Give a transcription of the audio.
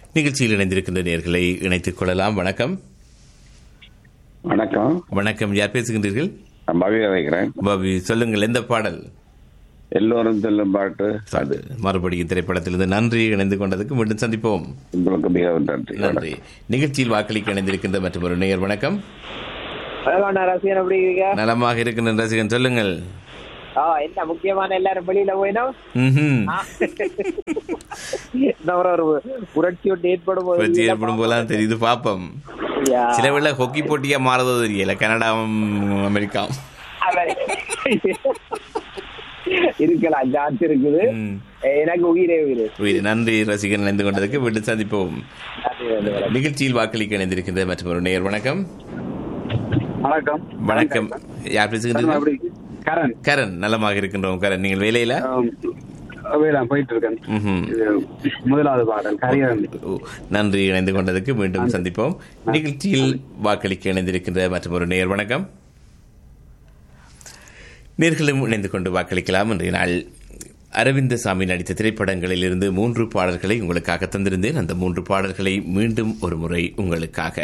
நிகழ்ச்சியில் இணைந்திருக்கின்ற நேர்களை இணைத்துக் கொள்ளலாம் வணக்கம் வணக்கம் வணக்கம் யார் பேசுகின்றீர்கள் நான் பவி வைக்கிறேன் பாபி சொல்லுங்கள் எந்த பாடல் எல்லோரும் செல்லும் பாட்டு அது மறுபடியும் திரைப்படத்திலிருந்து நன்றி இணைந்து கொண்டதுக்கு மீண்டும் சந்திப்போம் உங்களுக்கு மிகவும் நன்றி நன்றி நிகழ்ச்சியில் வாக்களிக்க இணைந்திருக்கின்ற மற்றும் ஒரு நேயர் வணக்கம் வணக்கம் நான் ரசிகன் எப்படி இருக்கீங்க நலமாக இருக்கின்ற ரசிகன் சொல்லுங்கள் ஆ என்ன முக்கியமான எல்லாரும் வெளியில போயினோம் ம்ஹும். இந்த ஒரு ஒரு புரட்சி ஒன்று ஏற்படும் போது புரட்சி ஏற்படும் போலாம் தெரியுது பாப்போம் யா. சில வேளை ஹொக்கி போட்டியா மாறதோ தெரியல கனடாவும் அமெரிக்காவும் அதான். இருக்கலாம் சான்ஸ் இருக்குது ம். எனக்கு உயிரே உயிர் உயிர் நன்றி ரசிகன் இணைந்து கொண்டதுக்கு மீண்டும் சந்திப்போம் நிகழ்ச்சியில் வாக்களிக்க இணைந்திருக்கின்ற மற்றும் ஒரு நேயர் வணக்கம் வணக்கம் வணக்கம் யார் பேசுகின்றீர்கள் எப்படி கரண் கரண் நலமாக இருக்கின்றோம் கரண் நீங்கள் வேலையில ஆம், வேலை போயிட்டு இருக்கேன் ம்ஹும். இது முதலாவது பாடல் கரியன் ஓ, நன்றி இணைந்து கொண்டதுக்கு மீண்டும் சந்திப்போம் நிகழ்ச்சியில் வாக்களிக்க இணைந்திருக்கின்ற மற்றும் ஒரு நேயர் வணக்கம் நேர்களும் இணைந்து கொண்டு வாக்களிக்கலாம் இன்றைய நாள் அரவிந்த சாமி நடித்த திரைப்படங்களில் இருந்து மூன்று பாடல்களை உங்களுக்காக தந்திருந்தேன் அந்த மூன்று பாடல்களை மீண்டும் ஒரு முறை உங்களுக்காக